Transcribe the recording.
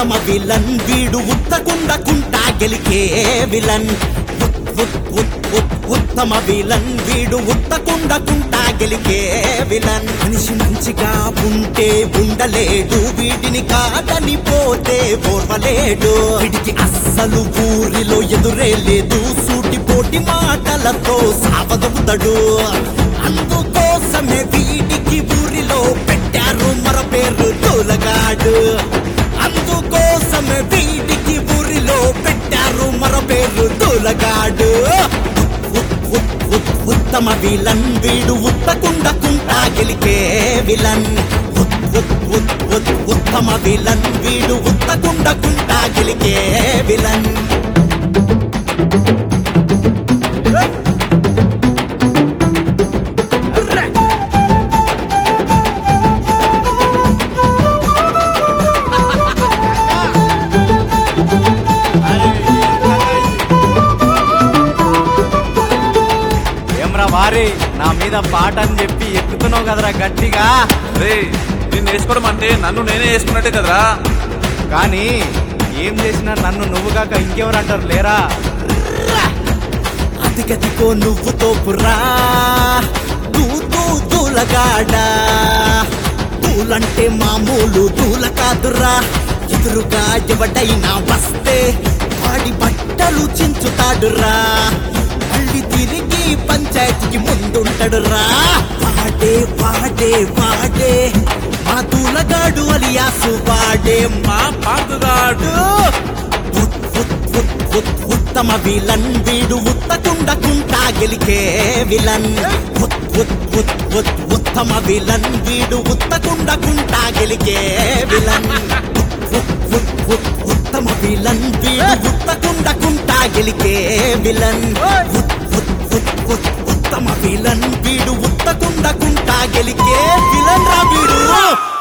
ఉత్తమ విలన్ వీడు ఉత్తకుండకుంటా గెలికే విలన్ ఉత్ ఉత్ ఉత్ ఉత్ ఉత్తమ విలన్ వీడు ఉత్తకుండకుంటా గెలికే విలన్ మనిషి మంచిగా ఉంటే ఉండలేడు వీటిని కాదని పోతే ఓర్వలేడు వీడికి అస్సలు ఊరిలో ఎదురే లేదు సూటి పోటి మాటలతో సావదవుతాడు అందుకోసమే వీడికి ఊరిలో పెట్టారు మర పేరు తోలగాడు అందుకోసమే వీడికి ఊరిలో పెట్టారు మర పేరు తోలగాడు ఉత్ ఉత్ ఉత్ ఉత్తమ విలన్ వీడు ఉత్తకుండకుంటా గెలికే విలన్ ఉత్ ఉత్ ఉత్ ఉత్ ఉత్తమ విలన్ వీడు ఉత్తకుండకుంటా గెలికే విలన్ ఏమ్రా వారి నా మీద పాట అని చెప్పి ఎక్కుతున్నావు కదరా గట్టిగా రే నిన్ను వేసుకోవడం అంటే నన్ను నేనే వేసుకున్నట్టే కదరా కానీ ఏం చేసినా నన్ను నువ్వు కాక ఇంకెవరు అంటారు లేరా అదిగదిగో నువ్వు తోపురా తూ తూ తూలగాడా తూలంటే మామూలు తూల కాదురా ఎదురుగా ఎవడైనా వస్తే వాడి బట్టలు చించుతాడురా మళ్ళీ తిరిగి పంచాయతీకి ముందుంటాడురా వాడే వాడే వాడే మా తూలగాడు అలియాసు వాడే మా పాదుగాడు ఉత్ ఉత్ ఉత్ ఉత్ ఉత్తమ విలన్ వీడు ఉత్తకుండకుంటా గెలికే విలన్ ఉత్ ఉత్ ఉత్ ఉత్ ఉత్తమ విలన్ వీడు ఉత్తకుండకుంటా గెలికే విలన్ ఉత్ ఉత్ ఉత్ ఉత్తమ విలన్ వీడు ఉత్తకుండకుంటా గెలికే విలన్ ఉత్ ఉత్ ఉత్ ఉత్ ఉత్తమ విలన్ వీడు ఉత్తకుండకుంటా గెలికే విలన్ రా వీడు